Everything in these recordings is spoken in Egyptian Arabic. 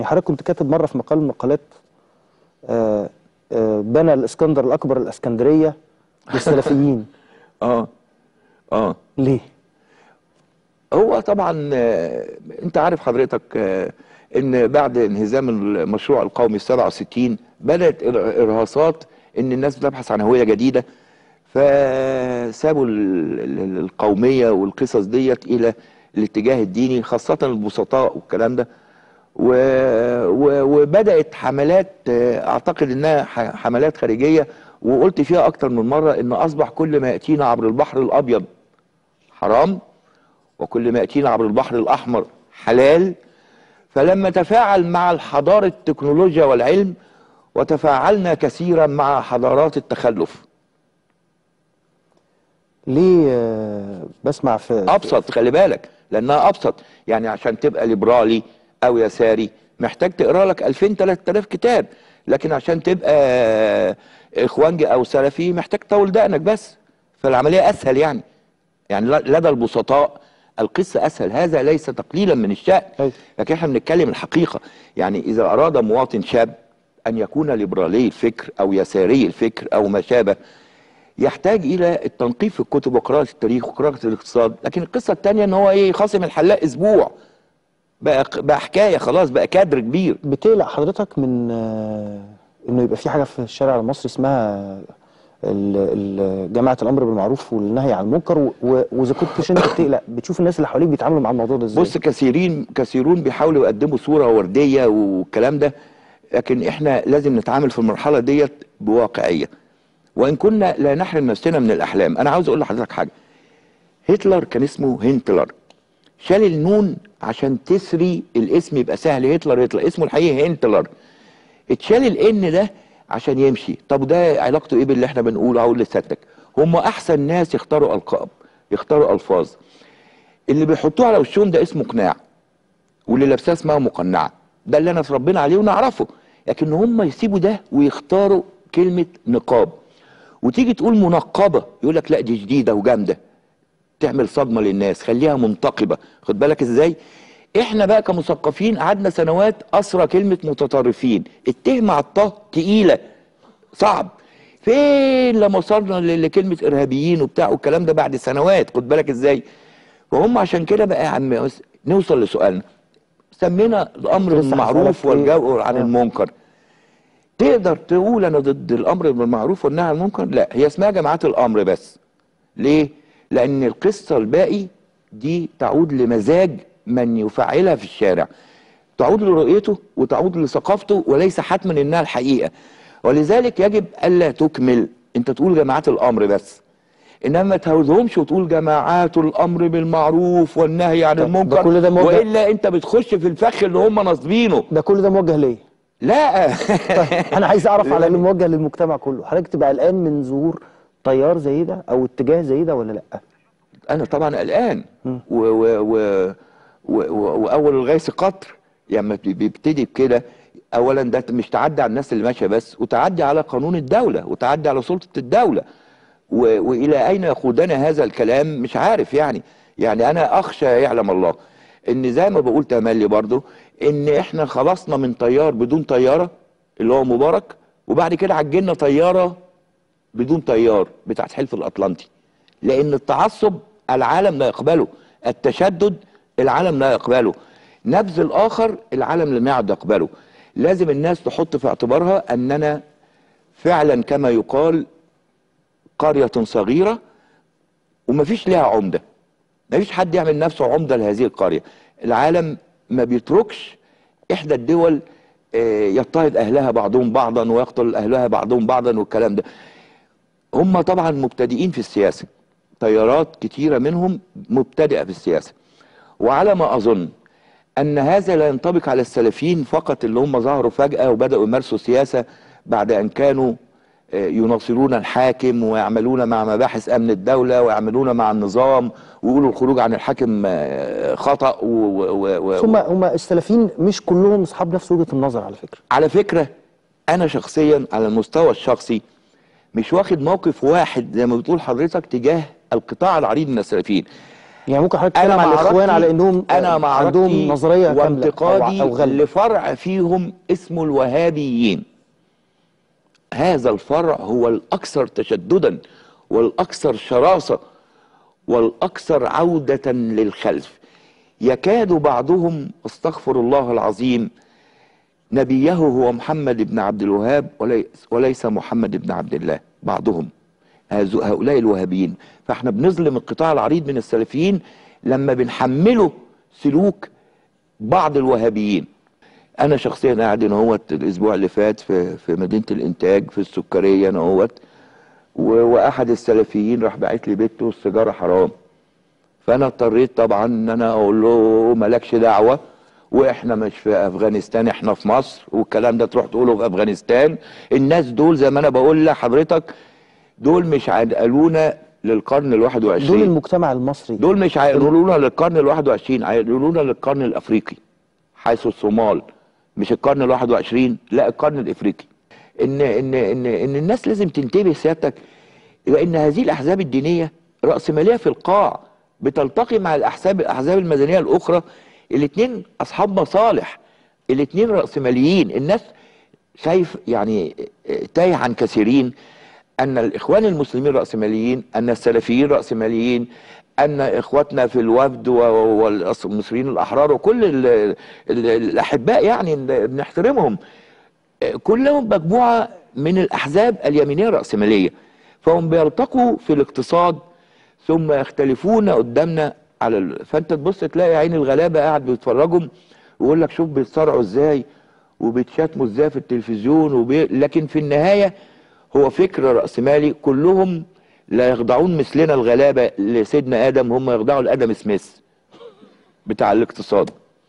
حضرتك كنت كاتب مره في مقال من المقالات آه آه بنى الاسكندر الاكبر الاسكندريه للسلفيين اه اه ليه؟ هو طبعا آه، انت عارف حضرتك آه، ان بعد انهزام المشروع القومي ال 67 بدات إر- ارهاصات ان الناس بتبحث عن هويه جديده فسابوا ال- ال- القوميه والقصص ديت الى الاتجاه الديني خاصه البسطاء والكلام ده و... و... وبدات حملات آه، اعتقد انها ح- حملات خارجيه وقلت فيها اكتر من مره ان اصبح كل ما ياتينا عبر البحر الابيض حرام وكل ما ياتينا عبر البحر الاحمر حلال فلما تفاعل مع الحضاره التكنولوجيا والعلم وتفاعلنا كثيرا مع حضارات التخلف ليه آه بسمع في ابسط خلي بالك لانها ابسط يعني عشان تبقى ليبرالي او يساري محتاج تقرا لك 2000 3000 كتاب لكن عشان تبقى اخوانجي او سلفي محتاج تطول دقنك بس فالعمليه اسهل يعني يعني ل- لدى البسطاء القصه اسهل هذا ليس تقليلا من الشان أيوة. لكن احنا بنتكلم الحقيقه يعني اذا اراد مواطن شاب ان يكون ليبرالي الفكر او يساري الفكر او ما شابه يحتاج الى التنقيب في الكتب وقراءه التاريخ وقراءه الاقتصاد لكن القصه الثانيه ان هو ايه خاصم الحلاق اسبوع بقى بقى حكايه خلاص بقى كادر كبير بتقلق حضرتك من آه انه يبقى في حاجه في الشارع المصري اسمها ال- ال- جماعه الامر بالمعروف والنهي عن المنكر و- و- واذا كنتش انت بتقلق بتشوف الناس اللي حواليك بيتعاملوا مع الموضوع ده ازاي؟ بص كثيرين كثيرون بيحاولوا يقدموا صوره ورديه والكلام ده لكن احنا لازم نتعامل في المرحله ديت بواقعيه وان كنا لا نحرم نفسنا من الاحلام انا عاوز اقول لحضرتك حاجه هتلر كان اسمه هنتلر شال النون عشان تسري الاسم يبقى سهل هتلر هتلر اسمه الحقيقي هنتلر اتشال الان ده عشان يمشي طب ده علاقته ايه باللي احنا بنقوله اقول لسيادتك هم احسن ناس يختاروا القاب يختاروا الفاظ اللي بيحطوه على وشهم ده اسمه قناع واللي لابساه اسمها مقنعه ده اللي انا اتربينا عليه ونعرفه لكن هم يسيبوا ده ويختاروا كلمه نقاب وتيجي تقول منقبه يقول لك لا دي جديده وجامده تعمل صدمه للناس خليها منتقبه خد بالك ازاي احنا بقى كمثقفين قعدنا سنوات اسرى كلمه متطرفين التهمه على الطه تقيله صعب فين لما وصلنا ل- لكلمه ارهابيين وبتاع والكلام ده بعد سنوات خد بالك ازاي وهم عشان كده بقى يا عم يس- نوصل لسؤالنا سمينا الامر لسه بالمعروف هسألك إيه؟ والجو عن آه. المنكر تقدر تقول انا ضد الامر بالمعروف والنهي عن المنكر لا هي اسمها جماعات الامر بس ليه لان القصه الباقي دي تعود لمزاج من يفعلها في الشارع تعود لرؤيته وتعود لثقافته وليس حتما انها الحقيقه ولذلك يجب الا تكمل انت تقول جماعات الامر بس انما ما تهوزهمش وتقول جماعات الامر بالمعروف والنهي عن طب ده المنكر كل ده موجه- والا انت بتخش في الفخ اللي هم ناصبينه ده كل ده موجه ليه؟ لا طيب انا عايز اعرف على انه موجه للمجتمع كله حضرتك تبقى قلقان من ظهور تيار زي ده او اتجاه زي ده ولا لا؟ انا طبعا قلقان و و و و و واول الغيث قطر لما يعني بيبتدي بكده اولا ده مش تعدي على الناس اللي ماشيه بس وتعدي على قانون الدوله وتعدي على سلطه الدوله و والى اين يقودنا هذا الكلام مش عارف يعني يعني انا اخشى يعلم الله ان زي ما بقول تملي برضو ان احنا خلصنا من طيار بدون طياره اللي هو مبارك وبعد كده عجلنا طياره بدون طيار بتاعت حلف الاطلنطي لان التعصب العالم لا يقبله التشدد العالم لا يقبله نبذ الاخر العالم لم يعد يقبله لازم الناس تحط في اعتبارها اننا فعلا كما يقال قرية صغيرة ومفيش لها عمدة مفيش حد يعمل نفسه عمدة لهذه القرية العالم ما بيتركش إحدى الدول آه، يضطهد أهلها بعضهم بعضا ويقتل أهلها بعضهم بعضا والكلام ده هم طبعا مبتدئين في السياسة تيارات كتيرة منهم مبتدئة في السياسة وعلى ما أظن أن هذا لا ينطبق على السلفيين فقط اللي هم ظهروا فجأة وبدأوا يمارسوا سياسة بعد أن كانوا آه، يناصرون الحاكم ويعملون مع مباحث أمن الدولة ويعملون مع النظام ويقولوا الخروج عن الحاكم آه، خطأ و و و هم هم السلفيين مش كلهم اصحاب نفس وجهه النظر على فكره على فكرة أنا شخصيا على المستوى الشخصي مش واخد موقف واحد زي ما بتقول حضرتك تجاه القطاع العريض من السلفيين يعني ممكن حضرتك تتكلم على الاخوان معركتي- على انهم انا آه، معركتي عندهم نظريه كامله وانتقادي او, أو غلب لفرع فيهم اسمه الوهابيين هذا الفرع هو الاكثر تشددا والاكثر شراسه والاكثر عوده للخلف يكاد بعضهم استغفر الله العظيم نبيه هو محمد بن عبد الوهاب وليس, وليس محمد بن عبد الله بعضهم هذو- هؤلاء الوهابيين فاحنا بنظلم القطاع العريض من السلفيين لما بنحمله سلوك بعض الوهابيين انا شخصيا قاعد هنا اهوت الاسبوع اللي فات في في مدينه الانتاج في السكريه هنا اهوت و- واحد السلفيين راح باعت لي بيته السيجاره حرام فانا اضطريت طبعا ان انا اقول له مالكش دعوه واحنا مش في افغانستان احنا في مصر والكلام ده تروح تقوله في افغانستان الناس دول زي ما انا بقول لحضرتك دول مش هينقلونا للقرن الواحد دول وعشرين المجتمع المصري دول مش هينقلونا للقرن الواحد وعشرين هينقلونا للقرن الافريقي حيث الصومال مش القرن الواحد وعشرين لا القرن الافريقي ان ان ان ان الناس لازم تنتبه سيادتك لان هذه الاحزاب الدينيه راسماليه في القاع بتلتقي مع الاحزاب الاحزاب المدنيه الاخرى الاثنين اصحاب مصالح الاثنين راسماليين الناس شايف يعني تايه عن كثيرين ان الاخوان المسلمين راسماليين ان السلفيين راسماليين ان اخواتنا في الوفد و- والمصريين الاحرار وكل ال ال الاحباء يعني اللي بنحترمهم كلهم مجموعه من الاحزاب اليمينيه الراسماليه فهم بيلتقوا في الاقتصاد ثم يختلفون قدامنا على ال... فانت تبص تلاقي عين الغلابه قاعد بيتفرجهم ويقول لك شوف بيتصارعوا ازاي وبيتشاتموا ازاي في التلفزيون وبي... لكن في النهايه هو فكر راسمالي كلهم لا يخضعون مثلنا الغلابه لسيدنا ادم هم يخضعوا لادم سميث بتاع الاقتصاد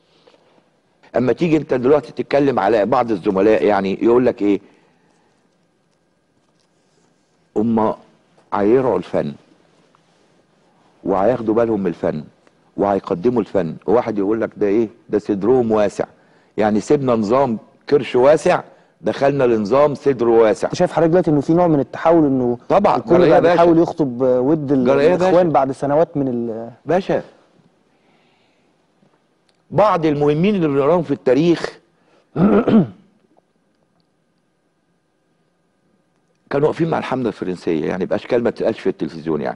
اما تيجي انت دلوقتي تتكلم على بعض الزملاء يعني يقول لك ايه هم هيرعوا الفن وهياخدوا بالهم من الفن وهيقدموا الفن وواحد يقول لك ده ايه ده صدرهم واسع يعني سيبنا نظام كرش واسع دخلنا لنظام صدر واسع انت شايف حضرتك دلوقتي انه في نوع من التحول انه طبعا، الكل جرى إيه يا بقى باشا؟ بيحاول يخطب ود ال- جرى إيه يا باشا؟ الاخوان بعد سنوات من ال... باشا بعض المهمين اللي بنقراهم في التاريخ كانوا واقفين مع الحمله الفرنسيه يعني باشكال ما تتقالش في التلفزيون يعني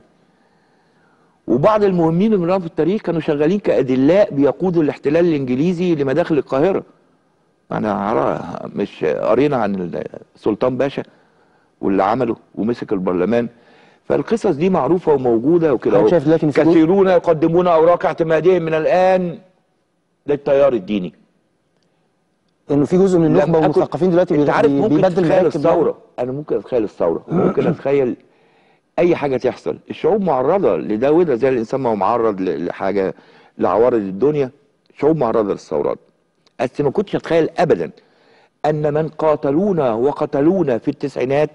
وبعض المهمين اللي بنقراهم في التاريخ كانوا شغالين كادلاء بيقودوا الاحتلال الانجليزي لمداخل القاهره انا عرا- مش قرينا عن السلطان باشا واللي عمله ومسك البرلمان فالقصص دي معروفه وموجوده وكده حضرتك أهو. شايف دلوقتي إن في جزء- كثيرون يقدمون اوراق اعتمادهم من الان للتيار الديني انه في جزء من النخبه لم أكن- والمثقفين دلوقتي انت بي- عارف بي- ممكن بيبدل تتخيل مراكب الثوره انا ممكن اتخيل الثوره ممكن اتخيل اي حاجه تحصل الشعوب معرضه لده وده زي الانسان ما هو معرض ل- لحاجه لعوارض الدنيا شعوب معرضه للثورات بس ما كنتش اتخيل ابدا ان من قاتلونا وقتلونا في التسعينات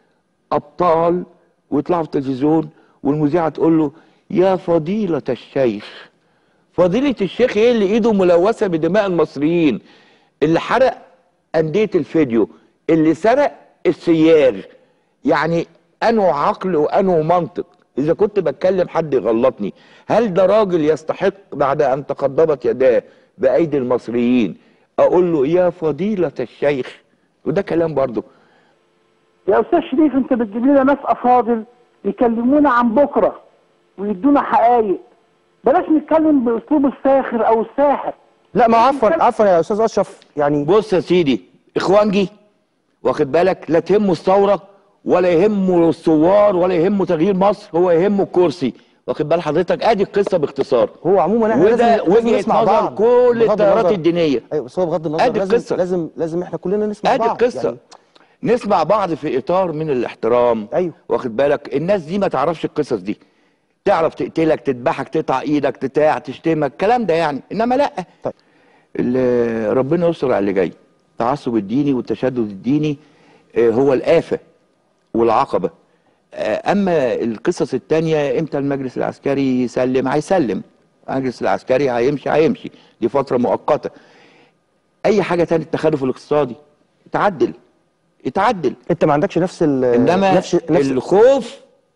ابطال ويطلعوا في التلفزيون والمذيعه تقول له يا فضيله الشيخ فضيله الشيخ ايه اللي ايده ملوثه بدماء المصريين اللي حرق انديه الفيديو اللي سرق السياغ يعني انه عقل وانه منطق اذا كنت بتكلم حد يغلطني هل ده راجل يستحق بعد ان تقدمت يداه بايدي المصريين اقول له يا فضيله الشيخ وده كلام برضه يا استاذ شريف انت بتجيب لنا ناس افاضل يكلمونا عن بكره ويدونا حقائق بلاش نتكلم باسلوب الساخر او الساحر لا ما عفوا عفوا يا استاذ اشرف يعني بص يا سيدي اخوانجي واخد بالك لا تهمه الثوره ولا يهمه الثوار ولا يهمه تغيير مصر هو يهمه الكرسي واخد بال حضرتك ادي القصه باختصار هو عموما احنا وده لازم لازم وجهه نسمع نظر بعض كل بغض التيارات النظر- الدينيه ايوه بس هو بغض النظر أدي لازم القصة. لازم لازم احنا كلنا نسمع ادي بعض القصه يعني نسمع بعض في اطار من الاحترام أيوه. واخد بالك الناس دي ما تعرفش القصص دي تعرف تقتلك تذبحك تقطع ايدك تتاع تشتمك الكلام ده يعني انما لا طيب. ال- ربنا يستر على اللي جاي التعصب الديني والتشدد الديني آه، هو الآفة والعقبة آه، أما القصص التانية إمتى المجلس العسكري يسلم هيسلم المجلس العسكري هيمشي هيمشي دي فترة مؤقتة أي حاجة تانية التخلف الاقتصادي اتعدل اتعدل انت ما عندكش نفس ال إنما نفس نفس الخوف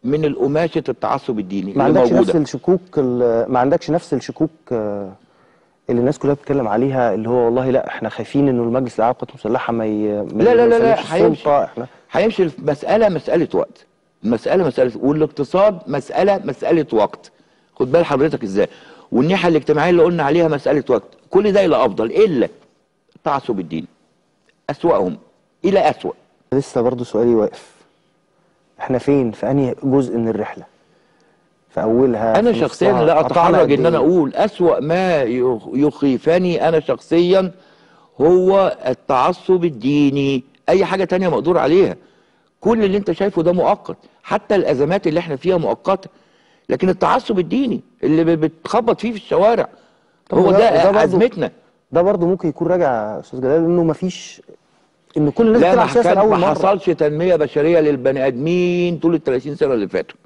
من القماشه التعصب الديني ما اللي عندكش نفس موجوده الشكوك ال- ما عندكش نفس الشكوك آه، اللي الناس كلها بتتكلم عليها اللي هو والله لا احنا خايفين انه المجلس الاعلى للقوات المسلحه ما ي... ما لا لا لا لا يسلمش هيمشي السلطه احنا هيمشي المساله مساله وقت المساله مساله والاقتصاد مساله مساله وقت خد بال حضرتك ازاي والناحيه الاجتماعيه اللي قلنا عليها مساله وقت كل ده الى افضل الا التعصب الديني اسواهم الى اسوا لسه برضو سؤالي واقف احنا فين في انهي جزء من الرحله في اولها انا في شخصيا نصها؟ لا قطعنا اتحرج قد ان انا إيه؟ اقول اسوا ما يخ- يخيفني انا شخصيا هو التعصب الديني اي حاجه تانية مقدور عليها كل اللي انت شايفه ده مؤقت حتى الازمات اللي احنا فيها مؤقته لكن التعصب الديني اللي ب- بتخبط فيه في الشوارع طب هو وده- ده, وده برضو- ازمتنا ده برضو ممكن يكون راجع يا استاذ جلال انه ما فيش ان كل الناس لا ما, بتلعب سياسه كان لاول ما مره حصلش تنميه بشريه للبني ادمين طول ال 30 سنه اللي فاتوا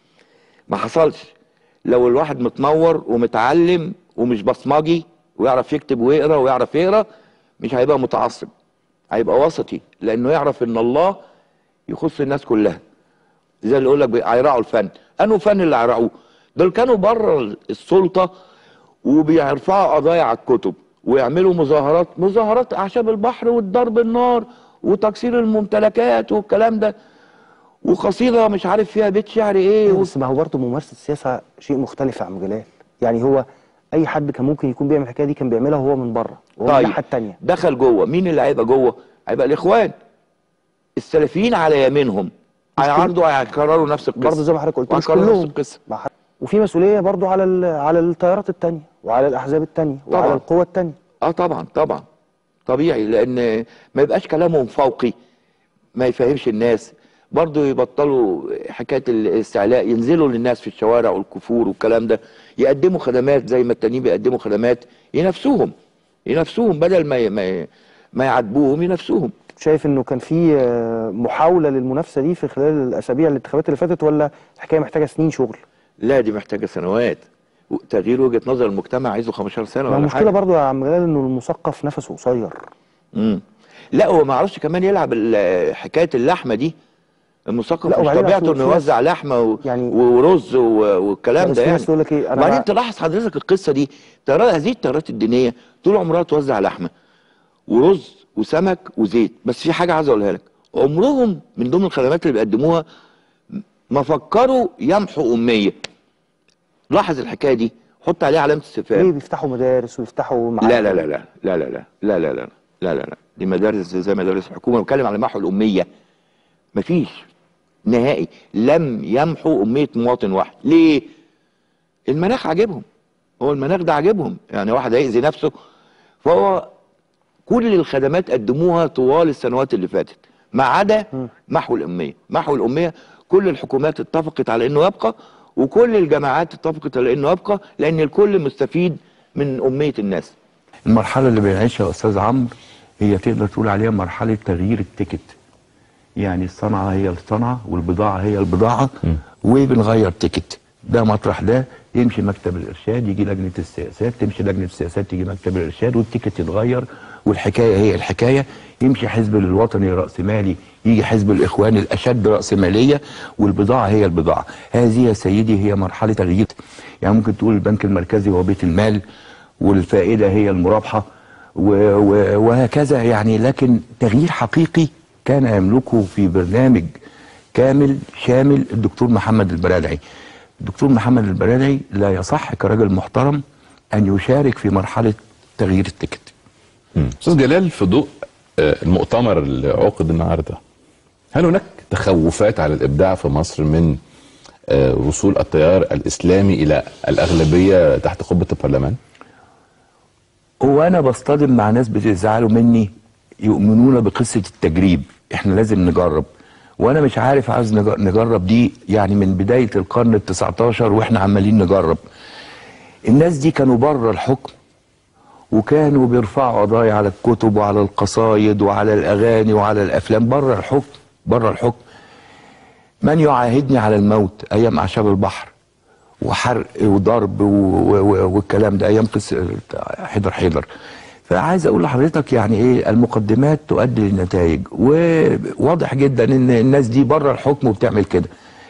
ما حصلش لو الواحد متنور ومتعلم ومش بصمجي ويعرف يكتب ويقرا ويعرف يقرا مش هيبقى متعصب هيبقى وسطي لانه يعرف ان الله يخص الناس كلها زي اللي يقول لك بي- هيراعوا الفن انه فن اللي هيراعوه دول كانوا بره السلطه وبيرفعوا قضايا على الكتب ويعملوا مظاهرات مظاهرات اعشاب البحر والضرب النار وتكسير الممتلكات والكلام ده وقصيده مش عارف فيها بيت شعر ايه و... بس ما هو برضه ممارسه السياسه شيء مختلف يا عم جلال يعني هو اي حد كان ممكن يكون بيعمل الحكايه دي كان بيعملها وهو من بره وهو من الناحيه الثانيه دخل جوه مين اللي هيبقى جوه هيبقى الاخوان السلفيين على يمينهم هيعرضوا هيكرروا نفس القصه برضه زي ما حضرتك قلت مش وهيكرروا نفس كلهم القصه مع حد- وفي مسؤوليه برضه على ال- على التيارات الثانيه وعلى الاحزاب الثانيه وعلى طبعاً. القوى الثانيه اه طبعا طبعا طبيعي لان ما يبقاش كلامهم فوقي ما يفهمش الناس برضه يبطلوا حكايه الاستعلاء ينزلوا للناس في الشوارع والكفور والكلام ده يقدموا خدمات زي ما التانيين بيقدموا خدمات ينافسوهم ينافسوهم بدل ما ي- ما ي- ما يعاتبوهم ينافسوهم شايف انه كان في آه، محاوله للمنافسه دي في خلال الاسابيع الانتخابات اللي فاتت ولا الحكايه محتاجه سنين شغل لا دي محتاجه سنوات تغيير وجهه نظر المجتمع عايزه 15 سنه ما ولا المشكله حاجه برضه يا عم جلال انه المثقف نفسه قصير مم. لا هو ما عرفش كمان يلعب ال- حكايه اللحمه دي المثقف لا، مش وبعدين طبيعته أصل انه في يوزع ناس- لحمه و... يعني- ورز و... والكلام بس ده في يعني ناس تقول لك ايه انا وبعدين مع- تلاحظ حضرتك القصه دي ترى هذه التيارات الدينيه طول عمرها توزع لحمه ورز وسمك وزيت بس في حاجه عايز اقولها لك عمرهم من ضمن الخدمات اللي بيقدموها ما فكروا يمحوا اميه لاحظ الحكايه دي حط عليها علامه ليه استفهام بيفتحوا مدارس ويفتحوا معاهد لا لا لا لا لا لا لا لا لا لا لا لا لا دي مدارس زي مدارس الحكومه بتكلم على محو الاميه مفيش نهائي لم يمحوا اميه مواطن واحد ليه المناخ عاجبهم هو المناخ ده عاجبهم يعني واحد هيأذي نفسه فهو كل الخدمات قدموها طوال السنوات اللي فاتت ما عدا محو الاميه محو الاميه كل الحكومات اتفقت على انه يبقى وكل الجماعات اتفقت على انه يبقى لان الكل مستفيد من اميه الناس المرحلة اللي بيعيشها أستاذ عمرو هي تقدر تقول عليها مرحلة تغيير التيكت يعني الصنعة هي الصنعة والبضاعة هي البضاعة وبنغير تيكت ده مطرح ده يمشي مكتب الإرشاد يجي لجنة السياسات تمشي لجنة السياسات تيجي مكتب الإرشاد والتيكت يتغير والحكاية هي الحكاية يمشي حزب الوطني رأسمالي يجي حزب الإخوان الأشد رأسمالية والبضاعة هي البضاعة هذه يا سيدي هي مرحلة تغيير يعني ممكن تقول البنك المركزي هو بيت المال والفائدة هي المرابحة و- و- وهكذا يعني لكن تغيير حقيقي كان يملكه في برنامج كامل شامل الدكتور محمد البرادعي الدكتور محمد البرادعي لا يصح كرجل محترم أن يشارك في مرحلة تغيير التيكت مم. استاذ جلال في ضوء آه، المؤتمر اللي عقد النهارده هل هناك تخوفات على الابداع في مصر من آه، وصول التيار الاسلامي الى الاغلبيه تحت قبه البرلمان؟ هو انا بصطدم مع ناس بتزعلوا مني يؤمنون بقصه التجريب احنا لازم نجرب وانا مش عارف عايز نج- نجرب دي يعني من بدايه القرن ال19 واحنا عمالين نجرب الناس دي كانوا بره الحكم وكانوا بيرفعوا قضايا على الكتب وعلى القصايد وعلى الاغاني وعلى الافلام بره الحكم بره الحكم من يعاهدني على الموت ايام اعشاب البحر وحرق وضرب و- و- و- والكلام ده ايام قصه حيدر حيدر فعايز اقول لحضرتك يعني ايه المقدمات تؤدي للنتائج وواضح جدا ان الناس دي بره الحكم وبتعمل كده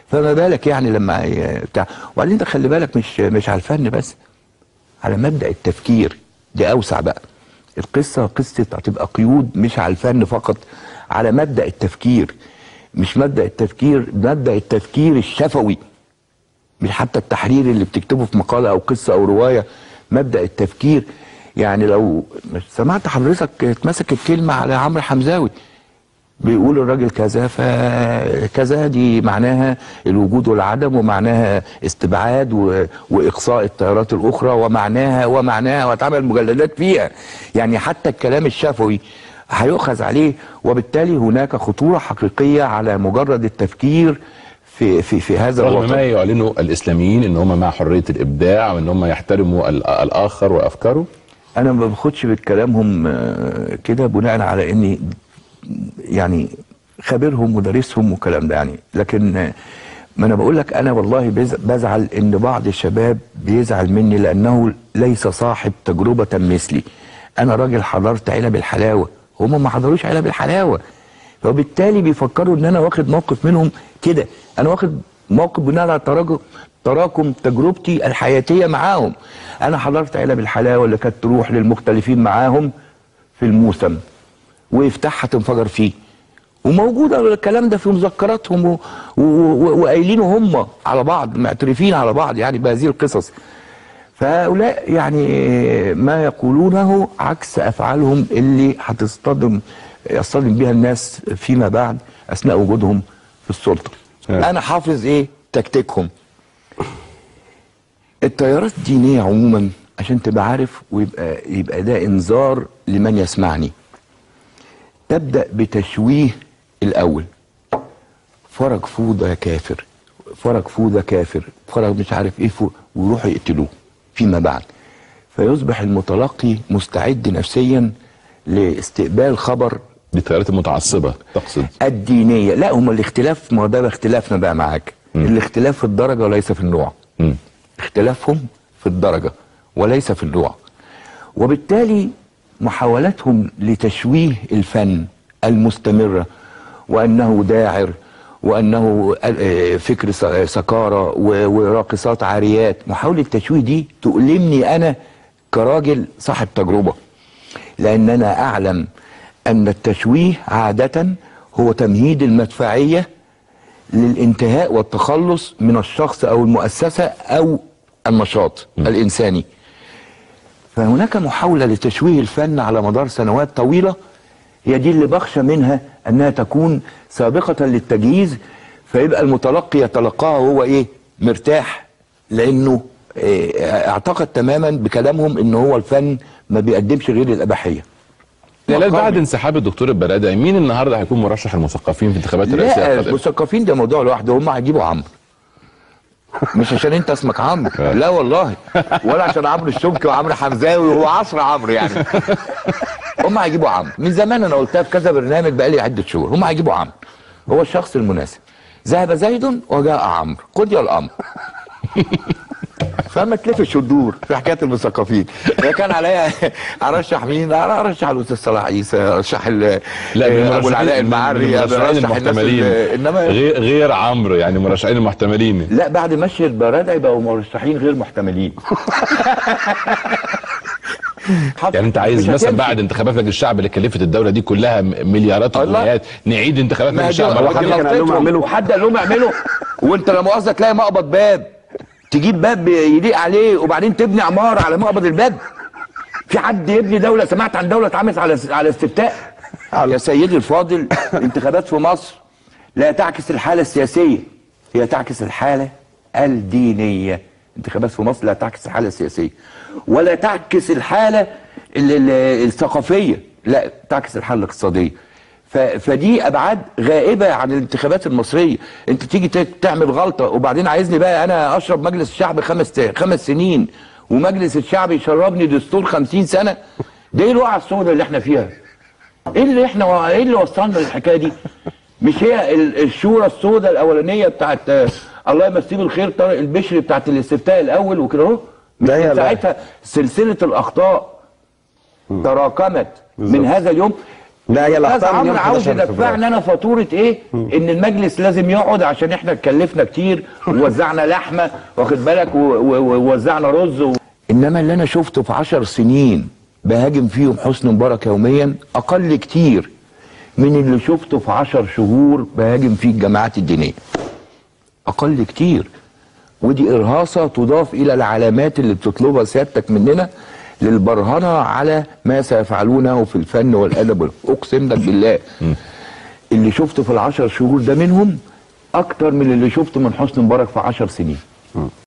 فما بالك يعني لما ي- بتاع وبعدين انت خلي بالك مش مش على الفن بس على مبدا التفكير دي اوسع بقى القصه قصه هتبقى قيود مش على الفن فقط على مبدا التفكير مش مبدا التفكير مبدا التفكير الشفوي مش حتى التحرير اللي بتكتبه في مقاله او قصه او روايه مبدا التفكير يعني لو مش سمعت حضرتك اتمسكت كلمه على عمرو حمزاوي بيقول الراجل كذا فكذا دي معناها الوجود والعدم ومعناها استبعاد و... واقصاء التيارات الاخرى ومعناها ومعناها واتعمل مجلدات فيها يعني حتى الكلام الشفوي هيؤخذ عليه وبالتالي هناك خطوره حقيقيه على مجرد التفكير في في في هذا رغم الوطن ما يعلنوا الاسلاميين ان هم مع حريه الابداع وان هم يحترموا ال- الاخر وافكاره انا ما باخدش بكلامهم آه، كده بناء على اني يعني خبيرهم ودارسهم والكلام ده يعني لكن آه، ما انا بقول لك انا والله بز- بزعل ان بعض الشباب بيزعل مني لانه ليس صاحب تجربه مثلي انا راجل حضرت علب الحلاوه هم ما حضروش علب الحلاوه فبالتالي بيفكروا ان انا واخد موقف منهم كده انا واخد موقف بناء على تراجع تراكم تجربتي الحياتيه معاهم انا حضرت علب الحلاوه اللي كانت تروح للمختلفين معاهم في الموسم ويفتحها تنفجر فيه وموجودة الكلام ده في مذكراتهم و- و- و- وقايلينه هم على بعض معترفين على بعض يعني بهذه القصص فهؤلاء يعني ما يقولونه عكس افعالهم اللي هتصطدم يصطدم بها الناس فيما بعد اثناء وجودهم في السلطه. آه. انا حافظ ايه تكتيكهم. التيارات الدينيه عموما عشان تبقى عارف ويبقى يبقى ده انذار لمن يسمعني. تبدا بتشويه الاول. فرج فوضى يا كافر فرج فوضى كافر فرج مش عارف ايه فوق ويروحوا يقتلوه فيما بعد فيصبح المتلقي مستعد نفسيا لاستقبال خبر دي التيارات المتعصبه تقصد الدينيه لا هم الاختلاف ما هو ده اختلافنا بقى معاك الاختلاف في الدرجه وليس في النوع مم. اختلافهم في الدرجه وليس في النوع وبالتالي محاولتهم لتشويه الفن المستمره وانه داعر وانه آه، فكر س- سكاره و- وراقصات عاريات محاوله التشويه دي تؤلمني انا كراجل صاحب تجربه لان انا اعلم ان التشويه عاده هو تمهيد المدفعيه للانتهاء والتخلص من الشخص او المؤسسه او النشاط الانساني فهناك محاوله لتشويه الفن على مدار سنوات طويله هي دي اللي بخشى منها انها تكون سابقه للتجهيز فيبقى المتلقي يتلقاها وهو ايه مرتاح لانه إيه، اعتقد تماما بكلامهم ان هو الفن ما بيقدمش غير الاباحيه جلال بعد مقامي. انسحاب الدكتور البرادعي مين النهارده هيكون مرشح المثقفين في انتخابات الرئاسيه لا القادمه؟ المثقفين ده موضوع لوحده هم هيجيبوا عمرو مش عشان انت اسمك عمرو لا والله ولا عشان عمرو الشمكي وعمرو حمزاوي وهو عصر عمرو يعني هم هيجيبوا عمرو من زمان انا قلتها في كذا برنامج بقالي عده شهور هم هيجيبوا عمرو هو الشخص المناسب ذهب زيد وجاء عمرو قضي الامر فما تلفش وتدور في حكايه المثقفين هي كان عليا ارشح مين؟ انا ارشح الاستاذ صلاح عيسى ارشح ال- لا آه، ابو من العلاء المرشحين- المعري من المرشحين ارشح الناس المحتملين اللي- انما غير غير عمرو يعني مرشحين المحتملين لا بعد مشي البرادعي بقوا مرشحين غير محتملين يعني انت عايز مش مثلا هتمشي. بعد انتخابات لجنه الشعب اللي كلفت الدوله دي كلها م- مليارات الله. وجنيهات نعيد انتخابات ما لجنه دي- الشعب هو مرة حد تانية؟ كان قال لهم اعملوا. وحد قال لهم اعملوا وانت لا مؤاخذه تلاقي مقبض باب تجيب باب يليق عليه وبعدين تبني عماره على مقبض الباب في حد يبني دوله سمعت عن دوله اتعملت على على استفتاء يا سيدي الفاضل انتخابات في مصر لا تعكس الحاله السياسيه هي تعكس الحاله الدينيه انتخابات في مصر لا تعكس الحاله السياسيه ولا تعكس الحاله ال- ال- الثقافيه لا تعكس الحاله الاقتصاديه ف- فدي ابعاد غائبه عن الانتخابات المصريه انت تيجي ت- تعمل غلطه وبعدين عايزني بقى انا اشرب مجلس الشعب خمس خمس سنين ومجلس الشعب يشربني دستور خمسين سنه ده ايه الوقعه السوداء اللي احنا فيها ايه اللي احنا ايه اللي وصلنا للحكايه دي مش هي ال- الشورى السوداء الاولانيه بتاعت آه، الله يمسيه بالخير طارق البشري بتاعت الاستفتاء الاول وكده اهو مش لا يا من لا. ساعتها سلسله الاخطاء تراكمت من هذا اليوم لا هي استاذ لحظة من عمرو يوم عاوز 11 فبراير. يدفعني انا فاتوره ايه؟ ان المجلس لازم يقعد عشان احنا اتكلفنا كتير ووزعنا لحمه واخد بالك و- و- ووزعنا رز و... انما اللي انا شفته في عشر سنين بهاجم فيهم حسني مبارك يوميا اقل كتير من اللي شفته في عشر شهور بهاجم فيه الجماعات الدينيه اقل كتير ودي ارهاصه تضاف الى العلامات اللي بتطلبها سيادتك مننا للبرهنه على ما سيفعلونه في الفن والادب اقسم لك بالله اللي شفته في العشر شهور ده منهم اكتر من اللي شفته من حسني مبارك في عشر سنين